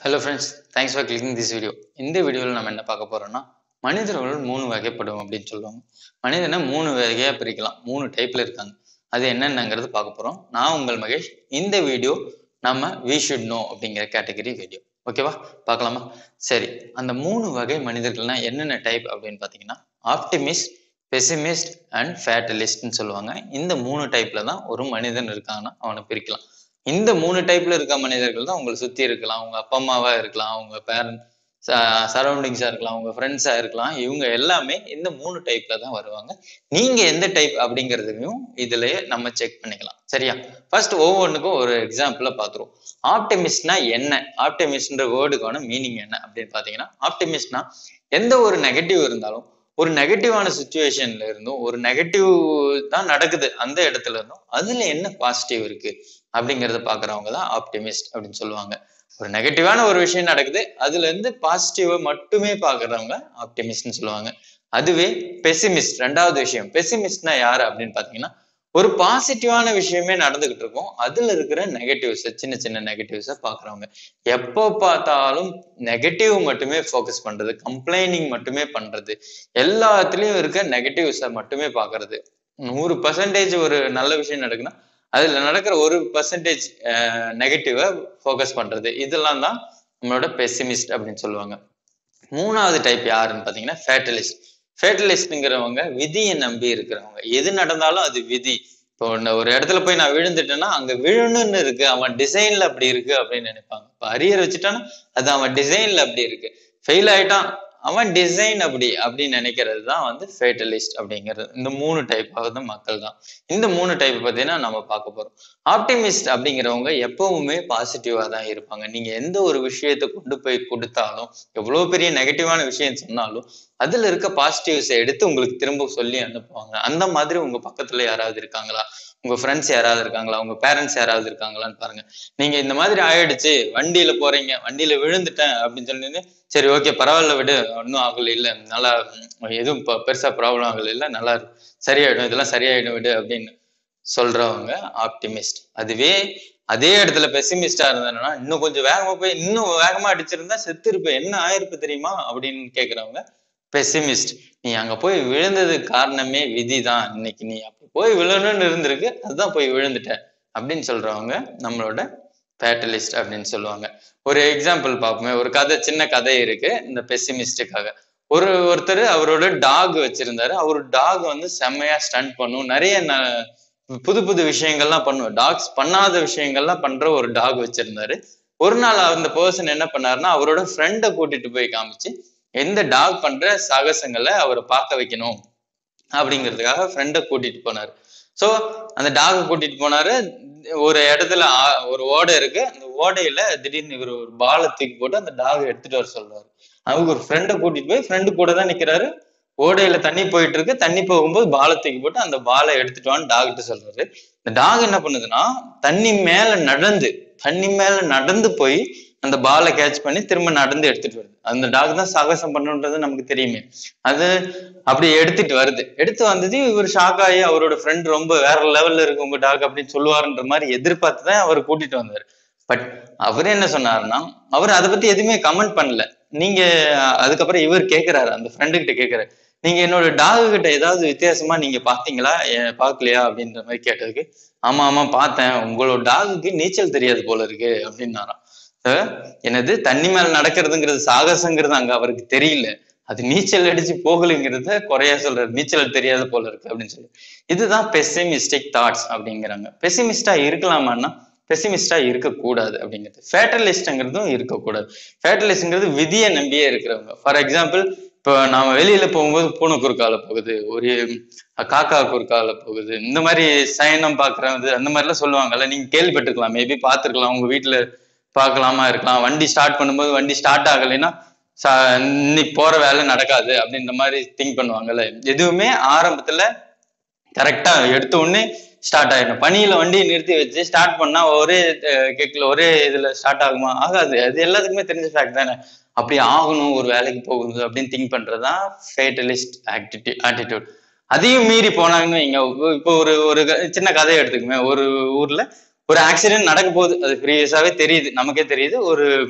Hello friends thanks for clicking this video இந்த வீடியோவில் நம்ம என்ன பார்க்க போறோம்னா மனிதர்கள் மூணு வகைப்படும் அப்படின்னு சொல்லுவாங்க மனிதனை மூணு வகையாக பிரிக்கலாம் மூணு டைப்ல இருக்காங்க அது என்னென்னங்கிறது பார்க்க போறோம் நான் உங்கள் மகேஷ் இந்த வீடியோ நம்ம வி ஷுட் நோ அப்படிங்கிற கேட்டகரி வீடியோ ஓகேவா பார்க்கலாமா சரி அந்த மூணு வகை மனிதர்கள்னா என்னென்ன டைப் அப்படின்னு பார்த்தீங்கன்னா ஆப்டிமிஸ்ட் பெசிமிஸ்ட் அண்ட் ஃபேட்டலிஸ்ட்னு சொல்லுவாங்க இந்த மூணு டைப்ல தான் ஒரு மனிதன் இருக்காங்கன்னா அவனை பிரிக்கலாம் இந்த மூணு டைப்ல இருக்க மனிதர்கள் தான் உங்களை சுத்தி இருக்கலாம் உங்க அப்பா அம்மாவா இருக்கலாம் உங்க பேரண்ட் சரௌண்டிங்ஸா இருக்கலாம் உங்க ஃப்ரெண்ட்ஸா இருக்கலாம் இவங்க எல்லாமே இந்த மூணு டைப்ல தான் வருவாங்க நீங்க எந்த டைப் அப்படிங்கிறதையும் இதுலயே நம்ம செக் பண்ணிக்கலாம் சரியா ஃபர்ஸ்ட் ஒவ்வொன்றுக்கும் ஒரு எக்ஸாம்பிள பாத்துருவோம் ஆப்டிமிஸ்ட்னா என்ன ஆப்டிமிஸ்ட்ன்ற வேர்டுக்கான மீனிங் என்ன அப்படின்னு பாத்தீங்கன்னா ஆப்டிமிஸ்ட்னா எந்த ஒரு நெகட்டிவ் இருந்தாலும் ஒரு நெகட்டிவான சுச்சுவேஷன்ல இருந்தும் ஒரு நெகட்டிவ் தான் நடக்குது அந்த இடத்துல இருந்தும் அதுல என்ன பாசிட்டிவ் இருக்கு அப்படிங்கறத பாக்குறவங்க தான் ஆப்டிமிஸ்ட் அப்படின்னு சொல்லுவாங்க ஒரு நெகட்டிவான ஒரு விஷயம் நடக்குது அதுல இருந்து பாசிட்டிவ மட்டுமே பாக்குறவங்க ஆப்டிமிஸ்ட்னு சொல்லுவாங்க அதுவே பெசிமிஸ்ட் ரெண்டாவது விஷயம் பெசிமிஸ்ட்னா யாரு அப்படின்னு பாத்தீங்கன்னா ஒரு பாசிட்டிவான விஷயமே நடந்துகிட்டு இருக்கும் அதுல இருக்கிற நெகட்டிவ்ஸ் சின்ன சின்ன நெகட்டிவ்ஸை பாக்குறவங்க எப்போ பார்த்தாலும் நெகட்டிவ் மட்டுமே ஃபோக்கஸ் பண்றது கம்ப்ளைனிங் மட்டுமே பண்றது எல்லாத்துலயும் இருக்க நெகட்டிவ்ஸை மட்டுமே பாக்குறது நூறு பர்சன்டேஜ் ஒரு நல்ல விஷயம் நடக்குன்னா அதுல நடக்கிற ஒரு பர்சன்டேஜ் நெகட்டிவை ஃபோக்கஸ் பண்றது இதெல்லாம் தான் நம்மளோட பெசிமிஸ்ட் அப்படின்னு சொல்லுவாங்க மூணாவது டைப் யாருன்னு பாத்தீங்கன்னா ஃபேட்டலிஸ்ட் ஃபேட்டலிஸ்ட்ங்கிறவங்க விதியை நம்பி இருக்கிறவங்க எது நடந்தாலும் அது விதி இப்போ ஒரு இடத்துல போய் நான் விழுந்துட்டேன்னா அங்க விழுணுன்னு இருக்கு அவன் டிசைன்ல அப்படி இருக்கு அப்படின்னு நினைப்பாங்க இப்போ அரியர் வச்சுட்டானா அது அவன் டிசைன்ல அப்படி இருக்கு ஃபெயில் ஆயிட்டான் அவன் டிசைன் அப்படி அப்படின்னு நினைக்கிறது தான் வந்து ஃபேட்டலிஸ்ட் அப்படிங்கிறது இந்த மூணு டைப் ஆகுது மக்கள் தான் இந்த மூணு டைப் பார்த்தீங்கன்னா நம்ம பார்க்க போறோம் ஆப்டிமிஸ்ட் அப்படிங்கிறவங்க எப்பவுமே பாசிட்டிவா தான் இருப்பாங்க நீங்க எந்த ஒரு விஷயத்தை கொண்டு போய் கொடுத்தாலும் எவ்வளவு பெரிய நெகட்டிவான விஷயம் சொன்னாலும் அதுல இருக்க பாசிட்டிவ்ஸை எடுத்து உங்களுக்கு திரும்ப சொல்லி அனுப்புவாங்க அந்த மாதிரி உங்க பக்கத்துல யாராவது இருக்காங்களா உங்க ஃப்ரெண்ட்ஸ் யாராவது இருக்காங்களா உங்க பேரண்ட்ஸ் யாராவது இருக்காங்களான்னு பாருங்க நீங்க இந்த மாதிரி ஆயிடுச்சு வண்டியில போறீங்க வண்டியில விழுந்துட்டேன் அப்படின்னு சொன்னீங்க சரி ஓகே பரவாயில்ல விடு ஒன்றும் ஆகல இல்ல நல்லா எதுவும் பெருசா ப்ராப்ளம் ஆகல இல்ல நல்லா சரியாயிடும் இதெல்லாம் சரியாயிடும் விடு அப்படின்னு சொல்றவங்க ஆப்டிமிஸ்ட் அதுவே அதே இடத்துல பெசிமிஸ்டா இருந்தாங்கன்னா இன்னும் கொஞ்சம் வேகமா போய் இன்னும் வேகமா அடிச்சிருந்தா செத்து இருப்ப என்ன ஆயிருப்பு தெரியுமா அப்படின்னு கேக்குறவங்க பெசிமிஸ்ட் நீ அங்க போய் விழுந்ததுக்கு காரணமே விதி தான் இன்னைக்கு நீ அப்படி போய் விழணும்னு இருந்திருக்கு அதுதான் போய் விழுந்துட்ட அப்படின்னு சொல்றவங்க நம்மளோட பேட்டலிஸ்ட் அப்படின்னு சொல்லுவாங்க ஒரு எக்ஸாம்பிள் பார்ப்போமே ஒரு கதை சின்ன கதை இருக்கு இந்த பெசிமிஸ்டுக்காக ஒரு ஒருத்தர் அவரோட டாக் வச்சிருந்தாரு அவர் டாக் வந்து செம்மையா ஸ்டண்ட் பண்ணும் நிறைய புது புது விஷயங்கள்லாம் பண்ணுவோம் டாக்ஸ் பண்ணாத விஷயங்கள்லாம் பண்ற ஒரு டாக் வச்சிருந்தாரு ஒரு நாள் அந்த பர்சன் என்ன பண்ணாருன்னா அவரோட ஃப்ரெண்டை கூட்டிட்டு போய் காமிச்சு எந்த டாக் பண்ற சாகசங்களை அவரை பார்க்க வைக்கணும் அப்படிங்கிறதுக்காக ஃப்ரெண்டை கூட்டிட்டு போனாரு ஸோ அந்த டாகை கூட்டிட்டு போனாரு ஒரு இடத்துல ஒரு ஓடை இருக்கு அந்த ஓடையில திடீர்னு இவர் ஒரு பாலை தூக்கி போட்டு அந்த டாகை எடுத்துட்டு வர சொல்றாரு அவங்க ஒரு ஃப்ரெண்டை கூட்டிட்டு போய் ஃப்ரெண்டு கூட தான் நிக்கிறாரு ஓடையில தண்ணி போயிட்டு இருக்கு தண்ணி போகும்போது பாலை தூக்கி போட்டு அந்த பாலை எடுத்துட்டு வான்னு டாக்டர் சொல்றாரு இந்த டாக் என்ன பண்ணுதுன்னா தண்ணி மேல நடந்து தண்ணி மேல நடந்து போய் அந்த பாலை கேட்ச் பண்ணி திரும்ப நடந்து எடுத்துட்டு வருது அந்த டாக் தான் சாகசம் பண்ணுன்றது நமக்கு தெரியுமே அது அப்படி எடுத்துட்டு வருது எடுத்து வந்தது இவர் ஷாக் ஆகி அவரோட ஃப்ரெண்ட் ரொம்ப வேற லெவல்ல இருக்கு உங்க டாக் அப்படின்னு சொல்லுவாருன்ற மாதிரி எதிர்பார்த்து தான் அவர் கூட்டிட்டு வந்தாரு பட் அவர் என்ன சொன்னாருன்னா அவர் அதை பத்தி எதுவுமே கமெண்ட் பண்ணல நீங்க அதுக்கப்புறம் இவர் கேக்குறாரு அந்த ஃப்ரெண்டு கிட்ட கேக்குறாரு நீங்க என்னோட டாகு கிட்ட ஏதாவது வித்தியாசமா நீங்க பாத்தீங்களா பாக்கலையா அப்படின்ற மாதிரி கேட்டதுக்கு ஆமா ஆமா பார்த்தேன் உங்களோட டாகுக்கு நீச்சல் தெரியாது போல இருக்கு அப்படின்னாராம் என்னது தண்ணி மேல நடக்கிறதுங்கிறது சாகசங்கிறது அங்க அவருக்கு தெரியல அது நீச்சல் அடிச்சு போகலைங்கிறத குறையா சொல்றாரு நீச்சல் தெரியாது போல இருக்கு அப்படின்னு சொல்லி இதுதான் பெசிமிஸ்டிக் தாட்ஸ் அப்படிங்கிறாங்க பெசிமிஸ்டா இருக்கலாமான்னா பெசிமிஸ்டா இருக்கக்கூடாது அப்படிங்கிறது ஃபேட்டலிஸ்ட்ங்கிறதும் இருக்கக்கூடாது ஃபேட்டலிஸ்ட்ங்கிறது விதியை நம்பியே இருக்கிறவங்க ஃபார் எக்ஸாம்பிள் இப்போ நாம வெளியில போகும்போது பூனை குறுக்கால போகுது ஒரு காக்கா குறுக்கால போகுது இந்த மாதிரி சயனம் பாக்குறது அந்த மாதிரிலாம் சொல்லுவாங்கல்ல நீங்க கேள்விப்பட்டிருக்கலாம் மேபி பார்த்துருக்கலாம் உங்க வீட்டுல பார்க்கலாமா இருக்கலாம் வண்டி ஸ்டார்ட் பண்ணும்போது வண்டி ஸ்டார்ட் ஆகலைன்னா இன்னைக்கு போற வேலை நடக்காது அப்படின்ற மாதிரி திங்க் பண்ணுவாங்கல்ல எதுவுமே ஆரம்பத்துல கரெக்டா எடுத்த உடனே ஸ்டார்ட் ஆயிடும் பனியில வண்டியை நிறுத்தி வச்சு ஸ்டார்ட் பண்ணா ஒரே கேட்கல ஒரே இதுல ஸ்டார்ட் ஆகுமா ஆகாது அது எல்லாத்துக்குமே தெரிஞ்ச ஃபேக்ட் தானே அப்படி ஆகணும் ஒரு வேலைக்கு போகுது அப்படின்னு திங்க் பண்றதுதான் ஃபேட்டலிஸ்ட் ஆக்டிடி ஆட்டிடியூட் அதையும் மீறி போனாங்கன்னு வைங்க இப்போ ஒரு ஒரு சின்ன கதையை எடுத்துக்குமே ஒரு ஊர்ல ஒரு ஆக்சிடென்ட் நடக்க போகுது அது ப்ரீவியஸாவே தெரியுது நமக்கே தெரியுது ஒரு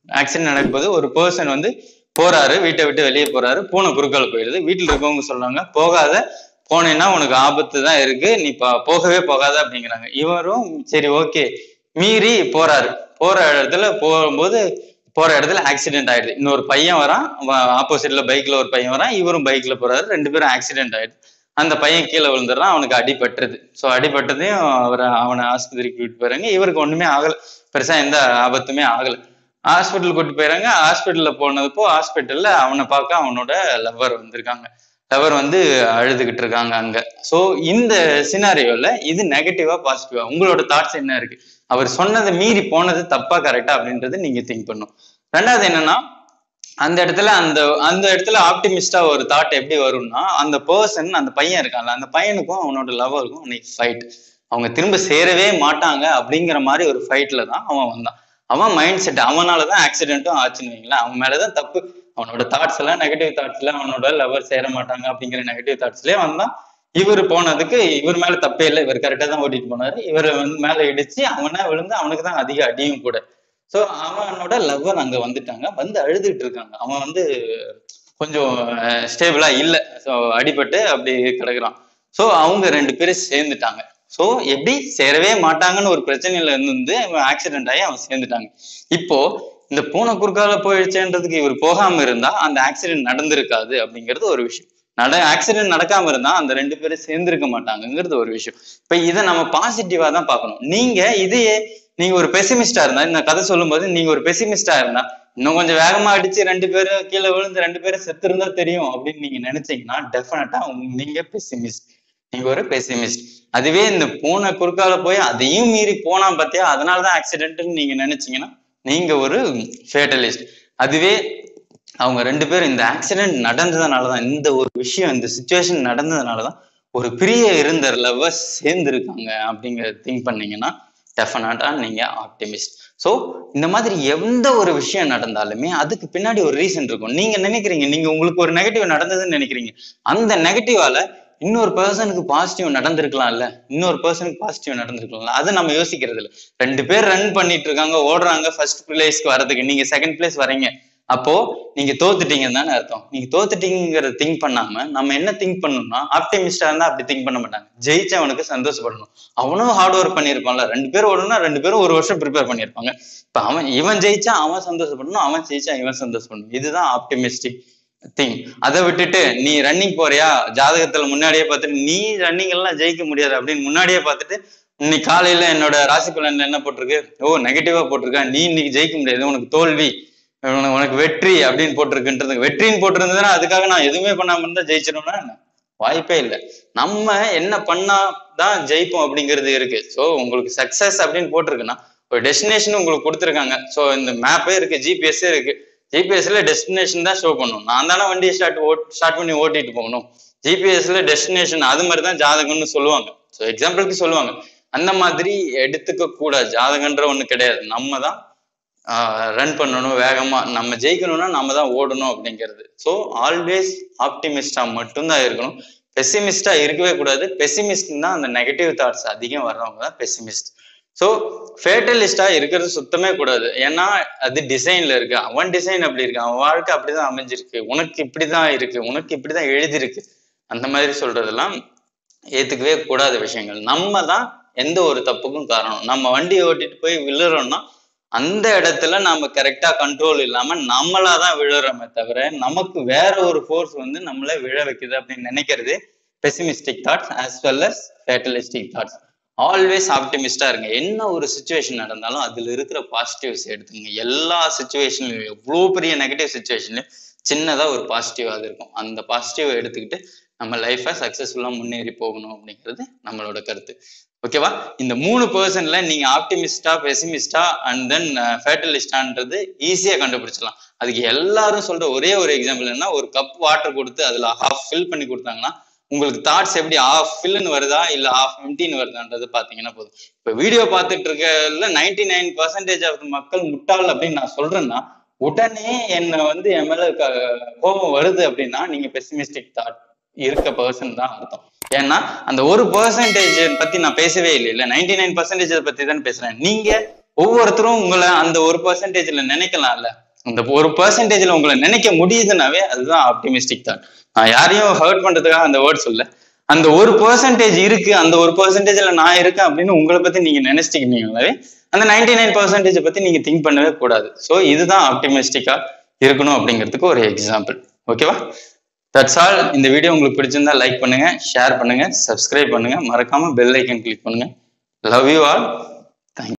ஆக்சிடென்ட் நடக்கும்போது ஒரு பர்சன் வந்து போறாரு வீட்டை விட்டு வெளியே போறாரு பூனை குறுக்கால போயிடுது வீட்டுல இருக்கவங்க சொல்றாங்க போகாத போனேன்னா உனக்கு ஆபத்து தான் இருக்கு நீ ப- போகவே போகாத அப்படிங்கிறாங்க இவரும் சரி ஓகே மீறி போறாரு போற இடத்துல போகும்போது போற இடத்துல ஆக்சிடென்ட் ஆயிடுது இன்னொரு பையன் வரான் ஆப்போசிட்ல பைக்ல ஒரு பையன் வரான் இவரும் பைக்ல போறாரு ரெண்டு பேரும் ஆக்சிடென்ட் ஆயிடுது அந்த பையன் கீழே விழுந்துடுறான் அவனுக்கு அடிபட்டுருது ஸோ அடிபட்டதையும் அவர் அவனை ஆஸ்பத்திரிக்கு கூட்டிட்டு போறாங்க இவருக்கு ஒண்ணுமே ஆகல பெருசா எந்த ஆபத்துமே ஆகல ஹாஸ்பிட்டல் கூட்டிட்டு போயிறாங்க ஹாஸ்பிட்டல்ல போனதுப்போ ஹாஸ்பிட்டல்ல அவனை பார்க்க அவனோட லவ்வர் வந்திருக்காங்க லவர் வந்து அழுதுகிட்டு இருக்காங்க அங்க சோ இந்த சினாரியோல இது நெகட்டிவா பாசிட்டிவா உங்களோட தாட்ஸ் என்ன இருக்கு அவர் சொன்னதை மீறி போனது தப்பா கரெக்டா அப்படின்றது நீங்க திங்க் பண்ணும் ரெண்டாவது என்னன்னா அந்த இடத்துல அந்த அந்த இடத்துல ஆப்டிமிஸ்டா ஒரு தாட் எப்படி வரும்னா அந்த பர்சன் அந்த பையன் இருக்கான்ல அந்த பையனுக்கும் அவனோட லவருக்கும் அன்னைக்கு ஃபைட் அவங்க திரும்ப சேரவே மாட்டாங்க அப்படிங்கிற மாதிரி ஒரு ஃபைட்ல தான் அவன் வந்தான் அவன் மைண்ட் செட் அவனாலதான் ஆக்சிடென்ட்டும் ஆச்சுன்னு வைங்களேன் அவன் மேலதான் தப்பு அவனோட தாட்ஸ் எல்லாம் நெகட்டிவ் தாட்ஸ்ல அவனோட லவர் சேர மாட்டாங்க அப்படிங்கிற நெகட்டிவ் தாட்ஸ்லயே வந்தான் இவர் போனதுக்கு இவர் மேல தப்பே இல்லை இவர் கரெக்டா தான் ஓட்டிட்டு போனாரு இவர் வந்து மேல இடிச்சு அவனா விழுந்து அவனுக்கு தான் அதிக அடியும் கூட சோ அவனோட லவ்வர் அங்க வந்துட்டாங்க வந்து அழுதுகிட்டு இருக்காங்க அவன் வந்து கொஞ்சம் ஸ்டேபிளா இல்ல சோ அடிபட்டு அப்படி கிடக்குறான் சோ அவங்க ரெண்டு பேரும் சேர்ந்துட்டாங்க சோ எப்படி சேரவே மாட்டாங்கன்னு ஒரு பிரச்சனையில இருந்து அவன் ஆக்சிடென்ட் ஆகி அவன் சேர்ந்துட்டாங்க இப்போ இந்த பூனை குறுக்கால போயிடுச்சேன்றதுக்கு இவர் போகாம இருந்தா அந்த ஆக்சிடென்ட் நடந்திருக்காது அப்படிங்கிறது ஒரு விஷயம் நட ஆக்சிடென்ட் நடக்காம இருந்தா அந்த ரெண்டு பேரும் சேர்ந்திருக்க மாட்டாங்கங்கிறது ஒரு விஷயம் இப்ப இதை நம்ம பாசிட்டிவா தான் பார்க்கணும் நீங்க இதையே நீங்க ஒரு பெசிமிஸ்டா இருந்தா இந்த கதை சொல்லும்போது நீங்க ஒரு பெசிமிஸ்டா இருந்தா இன்னும் கொஞ்சம் வேகமா அடிச்சு ரெண்டு பேரும் கீழே விழுந்து ரெண்டு பேரும் செத்து இருந்தா தெரியும் அப்படின்னு நீங்க நினைச்சீங்கன்னா டெஃபினட்டா நீங்க பெசிமிஸ்ட் நீங்க ஒரு பெசிமிஸ்ட் அதுவே இந்த பூனை குறுக்கால போய் அதையும் மீறி போனா பாத்தியா அதனாலதான் ஆக்சிடென்ட்னு நீங்க நினைச்சீங்கன்னா நீங்க ஒரு ஃபேட்டலிஸ்ட் அதுவே அவங்க ரெண்டு பேரும் இந்த ஆக்சிடென்ட் நடந்ததுனாலதான் இந்த ஒரு விஷயம் இந்த சுச்சுவேஷன் நடந்ததுனாலதான் ஒரு பிரிய இருந்த லவ்வர்ஸ் சேர்ந்து இருக்காங்க அப்படிங்கறத திங்க் பண்ணீங்கன்னா டெஃபினட்டா நீங்க ஆப்டிமிஸ்ட் ஸோ இந்த மாதிரி எந்த ஒரு விஷயம் நடந்தாலுமே அதுக்கு பின்னாடி ஒரு ரீசன் இருக்கும் நீங்க நினைக்கிறீங்க நீங்க உங்களுக்கு ஒரு நெகட்டிவ் நடந்ததுன்னு நினைக்கிறீங்க அந்த நெகட்டிவால இன்னொரு பர்சனுக்கு பாசிட்டிவ் நடந்திருக்கலாம்ல இன்னொரு பர்சனுக்கு பாசிட்டிவ் நடந்திருக்கலாம்ல அதை நம்ம யோசிக்கிறது இல்ல ரெண்டு பேர் ரன் பண்ணிட்டு இருக்காங்க ஓடுறாங்க ஃபர்ஸ்ட் பிளேஸ்க்கு வர்றதுக்கு நீங்க செகண்ட் பிளேஸ் வரீங்க அப்போ நீங்க தோத்துட்டீங்கன்னு தானே அர்த்தம் நீங்க தோத்துட்டீங்கிறத திங்க் பண்ணாம நம்ம என்ன திங்க் பண்ணணும்னா ஆப்டிமிஸ்டா இருந்தா அப்படி திங்க் பண்ண மாட்டாங்க ஜெயிச்சவனுக்கு சந்தோஷப்படணும் அவனும் ஹார்ட் ஒர்க் பண்ணியிருப்பான்ல ரெண்டு பேரும் ஓடணும்னா ரெண்டு பேரும் ஒரு வருஷம் ப்ரிப்பேர் பண்ணியிருப்பாங்க இப்ப அவன் இவன் ஜெயிச்சா அவன் சந்தோஷப்படணும் அவன் ஜெயிச்சா இவன் சந்தோஷப்படணும் இதுதான் ஆப்டிமிஸ்டிக் திங் அதை விட்டுட்டு நீ ரன்னிங் போறியா ஜாதகத்துல முன்னாடியே பார்த்துட்டு நீ ரன்னிங் எல்லாம் ஜெயிக்க முடியாது அப்படின்னு முன்னாடியே பார்த்துட்டு இன்னைக்கு காலையில என்னோட ராசி பலன்ல என்ன போட்டிருக்கு ஓ நெகட்டிவா போட்டிருக்கா நீ இன்னைக்கு ஜெயிக்க முடியாது உனக்கு தோல்வி உனக்கு உனக்கு வெற்றி அப்படின்னு போட்டிருக்குன்றது வெற்றின்னு போட்டிருந்ததுன்னா அதுக்காக நான் எதுவுமே பண்ணாம இருந்தா ஜெயிச்சிடும்னா என்ன? வாய்ப்பே இல்லை நம்ம என்ன பண்ணா தான் ஜெயிப்போம் அப்படிங்கிறது இருக்கு ஸோ உங்களுக்கு சக்சஸ் அப்படின்னு போட்டிருக்குன்னா ஒரு டெஸ்டினேஷன் உங்களுக்கு கொடுத்துருக்காங்க ஸோ இந்த மேப்பே இருக்கு ஜிபிஎஸ்ஸே இருக்கு ஜிபிஎஸ்ல டெஸ்டினேஷன் தான் ஷோ பண்ணும் நான் தானே வண்டியை ஸ்டார்ட் ஓட் ஸ்டார்ட் பண்ணி ஓட்டிட்டு போகணும் ஜிபிஎஸ்ல டெஸ்டினேஷன் அது மாதிரி தான் ஜாதகம்னு சொல்லுவாங்க ஸோ எக்ஸாம்பிளுக்கு சொல்லுவாங்க அந்த மாதிரி எடுத்துக்க கூடாது ஜாதகன்ற ஒண்ணு கிடையாது நம்ம தான் ரன் பண்ணணும் வேகமா நம்ம ஜெயிக்கணும்னா நம்ம தான் ஓடணும் அப்படிங்கிறது ஸோ ஆல்வேஸ் ஆப்டிமிஸ்டா மட்டும்தான் இருக்கணும் பெசிமிஸ்டா இருக்கவே கூடாது பெசிமிஸ்ட் தான் அந்த நெகட்டிவ் தாட்ஸ் அதிகம் வர்றவங்க தான் பெசிமிஸ்ட் ஸோ ஃபேட்டலிஸ்டா இருக்கிறது சுத்தமே கூடாது ஏன்னா அது டிசைன்ல இருக்கு அவன் டிசைன் அப்படி இருக்கு அவன் வாழ்க்கை அப்படிதான் அமைஞ்சிருக்கு உனக்கு இப்படிதான் இருக்கு உனக்கு இப்படிதான் எழுதிருக்கு அந்த மாதிரி சொல்றதெல்லாம் ஏத்துக்கவே கூடாத விஷயங்கள் நம்ம தான் எந்த ஒரு தப்புக்கும் காரணம் நம்ம வண்டியை ஓட்டிட்டு போய் விழுறோம்னா அந்த இடத்துல நாம கரெக்டா கண்ட்ரோல் இல்லாம நம்மளா தான் விழுறோமே தவிர நமக்கு வேற ஒரு ஃபோர்ஸ் வந்து நம்மள விழ வைக்குது அப்படின்னு நினைக்கிறது pessimistic thoughts as well as fatalistic thoughts always ஆப்டிமிஸ்டா இருங்க என்ன ஒரு சுச்சுவேஷன் நடந்தாலும் அதுல இருக்கிற பாசிட்டிவ்ஸ் எடுத்துங்க எல்லா சுச்சுவேஷன்லயும் எவ்வளோ பெரிய நெகட்டிவ் சுச்சுவேஷன்லயும் சின்னதா ஒரு பாசிட்டிவாக இருக்கும் அந்த பாசிட்டிவ் எடுத்துக்கிட்டு நம்ம லைஃபை சக்சஸ்ஃபுல்லா முன்னேறி போகணும் அப்படிங்கிறது நம்மளோட கருத்து ஓகேவா இந்த மூணு பர்சன்ல நீங்க ஆப்டிமிஸ்டா பெசிமிஸ்டா அண்ட் தென் ஃபேட்டலிஸ்டான்றது ஈஸியா கண்டுபிடிச்சிடலாம் அதுக்கு எல்லாரும் சொல்ற ஒரே ஒரு எக்ஸாம்பிள் என்ன ஒரு கப் வாட்டர் கொடுத்து அதுல ஹாஃப் ஃபில் பண்ணி கொடுத்தாங்கன்னா உங்களுக்கு தாட்ஸ் எப்படி ஆஃப் ஃபில்னு வருதா இல்ல ஆஃப் எம்டின்னு வருதான்றது பாத்தீங்கன்னா போதும் இப்ப வீடியோ பார்த்துட்டு இருக்கல நைன்டி நைன் பர்சன்டேஜ் ஆஃப் மக்கள் முட்டாள் அப்படின்னு நான் சொல்றேன்னா உடனே என்ன வந்து என் மேல க- கோபம் வருது அப்படின்னா நீங்க பெசிமிஸ்டிக் தாட் இருக்க பர்சன் தான் அர்த்தம் ஏன்னா அந்த ஒரு பர்சன்டேஜ் பத்தி நான் பேசவே இல்லை இல்ல நைன்டி நைன் பர்சன்டேஜ் பத்தி தான் பேசுறேன் நீங்க ஒவ்வொருத்தரும் உங்களை அந்த ஒரு பர்சன்டேஜ்ல நினைக்கலாம்ல அந்த ஒரு பர்சன்டேஜ்ல உங்களை நினைக்க முடியுதுனாவே அதுதான் ஆப்டிமிஸ்டிக் தான் நான் யாரையும் ஹர்ட் பண்றதுக்காக அந்த வேர்ட் சொல்ல அந்த ஒரு பர்சன்டேஜ் இருக்கு அந்த ஒரு பர்சன்டேஜ்ல நான் இருக்கேன் அப்படின்னு உங்களை பத்தி நீங்க நினைச்சிட்டீங்கனாவே அந்த நைன்டி நைன் பர்சன்டேஜ் பத்தி நீங்க திங்க் பண்ணவே கூடாது ஸோ இதுதான் ஆப்டிமிஸ்டிக்கா இருக்கணும் அப்படிங்கிறதுக்கு ஒரு எக்ஸாம்பிள் ஓகேவா தட்ஸ் ஆல் இந்த வீடியோ உங்களுக்கு பிடிச்சிருந்தா லைக் பண்ணுங்க ஷேர் பண்ணுங்க சப்ஸ்கிரைப் பண்ணுங்க மறக்காம பெல் ஐக்கன் கிளிக் பண்ணுங்க லவ் யூ ஆல்